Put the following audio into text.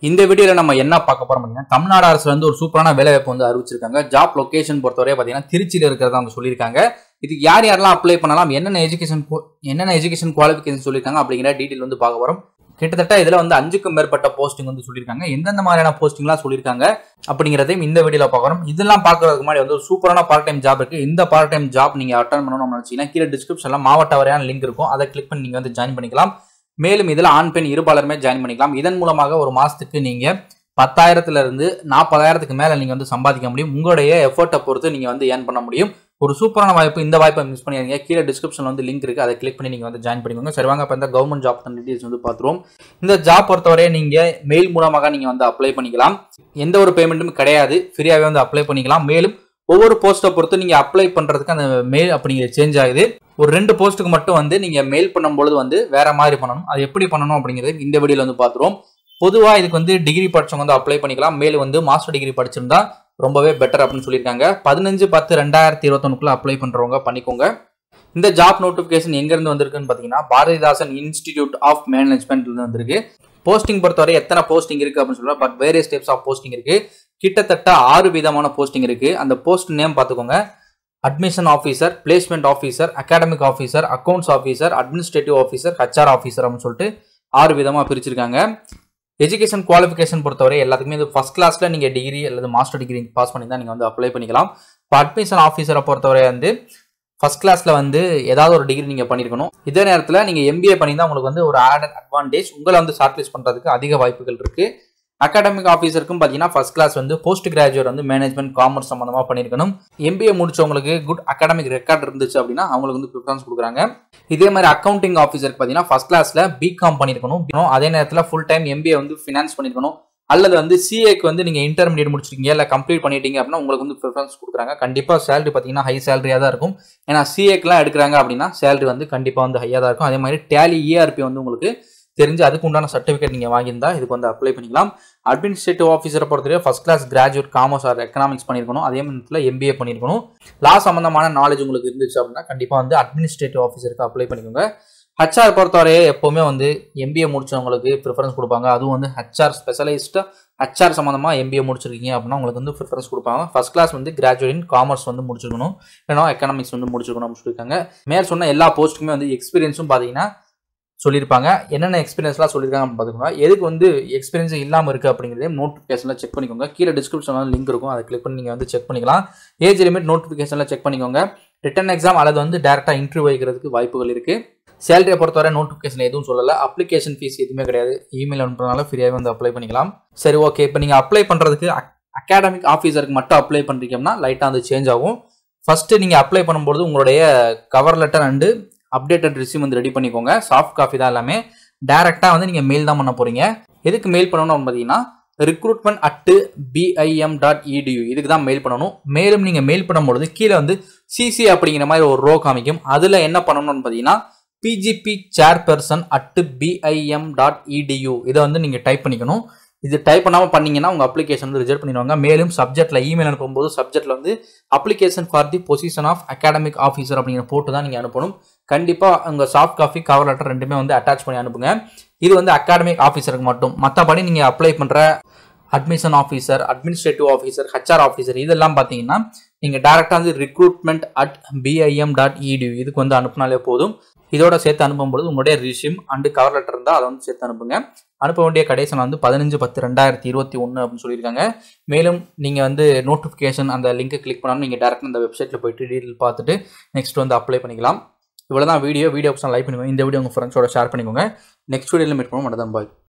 இந்த வீடியோல நம்ம என்ன பார்க்க போறோம் பார்த்தீங்கன்னா தமிழ்நாடு அரசுல இருந்து ஒரு சூப்பரான வேலைவாய்ப்பு வந்து அறிவிச்சிருக்காங்க ஜாப் லொகேஷன் பொறுத்தவரை பார்த்தீங்கன்னா திருச்சியில் இருக்கிறதா அவங்க சொல்லியிருக்காங்க இதுக்கு யார் யாரெல்லாம் அப்ளை பண்ணலாம் என்னென்ன எஜுகேஷன் என்னென்ன எஜுகேஷன் குவாலிஃபிகேஷன் சொல்லியிருக்காங்க அப்படிங்கிற டீட்டெயில் வந்து பார்க்க போறோம் கிட்டத்தட்ட இதுல வந்து அஞ்சுக்கும் மேற்பட்ட போஸ்டிங் வந்து சொல்லியிருக்காங்க எந்தெந்த மாதிரியான போஸ்டிங்லாம் சொல்லியிருக்காங்க அப்படிங்கிறதையும் இந்த வீடியோல பார்க்குறோம் இதெல்லாம் பார்க்கறதுக்கு முன்னாடி வந்து ஒரு சூப்பரான பார்ட் டைம் ஜாப் இருக்கு இந்த பார்ட் டைம் ஜாப் நீங்க அட்டன் பண்ணணும்னு நினைச்சீங்கன்னா கீழே டிஸ்கிரிப்ஷன்ல மாவட்ட வரையான லிங்க் இருக்கும் அதை கிளிக் பண்ணி நீங்க வந்து ஜாயின் பண்ணிக்கலாம் மேலும் இதில் ஆண் பெண் இருபாலருமே ஜாயின் பண்ணிக்கலாம் இதன் மூலமாக ஒரு மாசத்துக்கு நீங்க பத்தாயிரத்துல இருந்து நாற்பதாயிரத்துக்கு மேல நீங்க வந்து சம்பாதிக்க முடியும் உங்களுடைய எஃபர்ட்டை பொறுத்து நீங்க வந்து ஏர்ன் பண்ண முடியும் ஒரு சூப்பரான வாய்ப்பு இந்த வாய்ப்பை மிஸ் பண்ணிடுங்க கீழே டிஸ்கிரிப்ஷன் வந்து லிங்க் இருக்கு அதை கிளிக் பண்ணி நீங்க வந்து ஜாயின் பண்ணிக்கோங்க சரி வாங்க இப்போ இந்த கவர்மெண்ட் ஜாப் டீடைல்ஸ் வந்து பார்த்துருவோம் இந்த ஜாப் பொறுத்தவரை நீங்க மெயில் மூலமாக நீங்க வந்து அப்ளை பண்ணிக்கலாம் எந்த ஒரு பேமெண்ட்டும் கிடையாது ஃப்ரீயாகவே வந்து அப்ளை பண்ணிக்கலாம் மேலும் ஒவ்வொரு போஸ்ட்டை பொறுத்து நீங்க அப்ளை பண்றதுக்கு அந்த மெயில் அப்படிங்கிறது சேஞ்ச் ஆகுது ஒரு ரெண்டு போஸ்ட்டுக்கு மட்டும் வந்து நீங்க மெயில் பண்ணும்பொழுது வந்து வேற மாதிரி பண்ணணும் அது எப்படி பண்ணணும் அப்படிங்கிறது இந்த வீடியோல வந்து பார்த்துருவோம் பொதுவாக இதுக்கு வந்து டிகிரி படிச்சவங்க வந்து அப்ளை பண்ணிக்கலாம் மேலும் வந்து மாஸ்டர் டிகிரி படிச்சிருந்தா ரொம்பவே பெட்டர் அப்படின்னு சொல்லியிருக்காங்க பதினஞ்சு பத்து ரெண்டாயிரத்தி இருபத்தொன்னுக்குள்ள அப்ளை பண்றவங்க பண்ணிக்கோங்க இந்த ஜாப் நோட்டிஃபிகேஷன் எங்கேருந்து வந்திருக்குன்னு பார்த்தீங்கன்னா பாரதிதாசன் இன்ஸ்டிடியூட் ஆஃப் மேனேஜ்மெண்ட்ல வந்திருக்கு போஸ்டிங் பொறுத்தவரை எத்தனை போஸ்டிங் இருக்கு அப்படின்னு சொல்ல but various types of posting இருக்கு கிட்டத்தட்ட ஆறு விதமான போஸ்டிங் இருக்கு அந்த போஸ்ட் நேம் பார்த்துக்கோங்க admission officer placement officer academic officer accounts officer administrative officer HR officer அப்படின்னு சொல்லிட்டு ஆறு விதமாக பிரிச்சிருக்காங்க எஜுகேஷன் குவாலிஃபிகேஷன் பொறுத்தவரை எல்லாத்துக்குமே இது ஃபஸ்ட் கிளாஸில் நீங்கள் டிகிரி அல்லது மாஸ்டர் டிகிரி பாஸ் பண்ணி தான் நீங்கள் வந்து அப்ளை பண்ணிக்கலாம் இப்போ அட்மிஷன் ஆஃபீஸரை பொறுத்தவரை வந்து ஃபஸ்ட் கிளாஸில் வந்து ஏதாவது ஒரு டிகிரி நீங்கள் பண்ணியிருக்கணும் இதே நேரத்தில் நீங்கள் எம்பிஏ பண்ணி தான் உங்களுக்கு வந்து ஒரு ஆடட் அட்வான்டேஜ் உங்களை வந்து ஷார்ட் லிஸ்ட் பண்ணுறதுக்கு அதிக வாய்ப்புகள் இருக்குது அகாடமிக் ஆஃபீஸருக்கும் பார்த்தீங்கன்னா ஃபர்ஸ்ட் கிளாஸ் வந்து போஸ்ட் கிராஜுவேட் வந்து மேனேஜ்மெண்ட் காமர்ஸ் சம்மந்தமாக பண்ணியிருக்கணும் எம்பிஏ முடிச்சவங்களுக்கு குட் அகாடமிக் ரெக்கார்ட் இருந்துச்சு அப்படின்னா அவங்களுக்கு வந்து ப்ரிஃபரன்ஸ் கொடுக்குறாங்க இதே மாதிரி அக்கௌண்டிங் ஆஃபீஸருக்கு பார்த்தீங்கன்னா ஃபர்ஸ்ட் கிளாஸில் பிகாம் பண்ணியிருக்கணும் அதே நேரத்தில் ஃபுல் டைம் எம்பிஏ வந்து ஃபினான்ஸ் பண்ணியிருக்கணும் அல்லது வந்து சிஏக்கு வந்து நீங்கள் இன்டர்மீடியட் முடிச்சிருக்கீங்க இல்லை கம்ப்ளீட் பண்ணிட்டீங்க அப்படின்னா உங்களுக்கு வந்து ப்ரிஃபரன்ஸ் கொடுக்குறாங்க கண்டிப்பாக சேலரி பார்த்தீங்கன்னா ஹை சேலரியாக தான் இருக்கும் ஏன்னா சிஏக்கெலாம் எடுக்கிறாங்க அப்படின்னா சேலரி வந்து கண்டிப்பாக வந்து ஹையாக தான் இருக்கும் அதே மாதிரி டேலி இஆர்பி வந்து உங்களுக்கு தெரிஞ்சு அதுக்கு உண்டான சர்டிஃபிகேட் நீங்கள் வாங்கியிருந்தா இதுக்கு வந்து அப்ளை பண்ணிக்கலாம் அட்மினிஸ்ட்ரேட்டிவ் ஆஃபீஸரை பொறுத்தவரை first class graduate commerce or economics பண்ணியிருக்கணும் அதே நேரத்தில் எம்பிஏ பண்ணியிருக்கணும் லா சம்மந்தமான நாலேஜ் உங்களுக்கு இருந்துச்சு அப்படின்னா கண்டிப்பாக வந்து அட்மினிஸ்ட்ரேட்டிவ் ஆஃபீஸருக்கு அப்ளை பண்ணிக்கோங்க ஹச்ஆர் பொறுத்தவரையே எப்போவுமே வந்து எம்பிஏ முடிச்சவங்களுக்கு ப்ரிஃபரன்ஸ் கொடுப்பாங்க அதுவும் வந்து ஹச்ஆர் ஸ்பெஷலைஸ்டாக ஹச்ஆர் சம்மந்தமாக எம்பிஏ முடிச்சிருக்கீங்க அப்படின்னா உங்களுக்கு வந்து ப்ரிஃபரன்ஸ் கொடுப்பாங்க ஃபஸ்ட் கிளாஸ் வந்து கிராஜுவேட் இன் காமர்ஸ் வந்து முடிச்சிருக்கணும் இல்லைனா எக்கனாமிக்ஸ் வந்து முடிச்சிருக்கணும் அப்படின்னு சொல்லியிருக்காங்க மேல் சொன்ன எல்லா போஸ்ட்டுக்குமே வந்து எக்ஸ்பீரியன்ஸும் பார்த்தீங்கன்னா சொல்லியிருப்பாங்க என்னென்ன எக்ஸ்பீரியன்ஸ்லாம் சொல்லியிருக்காங்க அப்படின்னு பார்த்துக்கோங்க எதுக்கு வந்து எக்ஸ்பீரியன்ஸ் இல்லாமல் இருக்குது அப்படிங்கிறதையும் நோட்டிஃபிகேஷனில் செக் பண்ணிக்கோங்க கீழே டிஸ்கிரிப்ஷனில் லிங்க் இருக்கும் அதை கிளிக் பண்ணி நீங்கள் வந்து செக் பண்ணிக்கலாம் ஏஜ் லிமிட் நோட்டிஃபிகேஷனில் செக் பண்ணிக்கோங்க ரிட்டன் எக்ஸாம் அல்லது வந்து டேரெக்டாக இன்டர்வியூ வைக்கிறதுக்கு வாய்ப்புகள் இருக்குது சேலரியை பொறுத்தவரை நோட்டிஃபிகேஷன் எதுவும் சொல்லலை அப்ளிகேஷன் ஃபீஸ் எதுவுமே கிடையாது இமெயில் அனுப்புறதுனால ஃப்ரீயாகவே வந்து அப்ளை பண்ணிக்கலாம் சரி ஓகே இப்போ நீங்கள் அப்ளை பண்ணுறதுக்கு அகாடமிக் ஆஃபீஸருக்கு மட்டும் அப்ளை பண்ணுறீங்கன்னா லைட்டாக வந்து சேஞ்ச் ஆகும் ஃபஸ்ட்டு நீங்கள் அப்ளை பண்ணும்போது உங்களுடைய cover letter and updated resume வந்து ரெடி பண்ணிக்கோங்க சாஃப்ட் காஃபி தான் எல்லாமே டேரெக்டாக வந்து நீங்கள் மெயில் தான் பண்ண போகிறீங்க எதுக்கு மெயில் பண்ணணும்னு பார்த்தீங்கன்னா recruitment at BIM dot edu இதுக்கு தான் மெயில் பண்ணணும் மேலும் நீங்கள் மெயில் பண்ணும்பொழுது கீழே வந்து சிசி அப்படிங்கிற மாதிரி ஒரு ரோ காமிக்கும் அதில் என்ன பண்ணணும்னு பார்த்தீங்கன்னா PGP chairperson at BIM dot edu இதை வந்து நீங்கள் டைப் பண்ணிக்கணும் இது டைப் பண்ணாமல் பண்ணீங்கன்னா உங்கள் அப்ளிகேஷன் வந்து ரிஜெக்ட் பண்ணிடுவாங்க மேலும் சப்ஜெக்ட்டில் இமெயில் அனுப்பும்போது சப்ஜெக்ட்டில் வந்து application for the position of academic officer அப்படிங்கிற போட்டு தான் நீங்கள் அனுப்பணும் கண்டிப்பாக உங்கள் சாஃப்ட் காஃபி கவர் லெட்டர் ரெண்டுமே வந்து அட்டாச் பண்ணி அனுப்புங்க இது வந்து அகாடமிக் ஆஃபீஸருக்கு மட்டும் மற்றபடி நீங்கள் அப்ளை பண்ணுற admission officer administrative officer HR officer இதெல்லாம் பார்த்தீங்கன்னா நீங்கள் டேரெக்டாக வந்து recruitment at BIM dot edu இதுக்கு வந்து அனுப்புனாலே போதும் இதோட சேர்த்து அனுப்பும்போது உங்களுடைய ரிசியூம் அண்டு கவர் லெட்டர் இருந்தால் அதை வந்து சேர்த்து அனுப்புங்க அனுப்ப வேண்டிய கடைசி வந்து பதினஞ்சு பத்து ரெண்டாயிரத்தி இருபத்தி ஒன்று அப்படின்னு சொல்லியிருக்காங்க மேலும் நீங்கள் வந்து நோட்டிஃபிகேஷன் அந்த லிங்கை கிளிக் பண்ணாலும் நீங்கள் டேரெக்டாக அந்த வெப்சைட்டில் போயிட்டு டீட்டெயில் பார்த்துட்டு நெக்ஸ்ட் வந்து அப்ளை பண்ணிக்கலாம் இவ்வளோ தான் வீடியோ வீடியோ லைக் பண்ணிக்கோங்க இந்த வீடியோ உங்கள் ஃப்ரெண்ட்ஸோட ஷேர் பண்ணிக்கோங்க நெக்ஸ்ட் வீடியோவில் மீட் பண்ணுவோம் மட்டும் தான் பாய்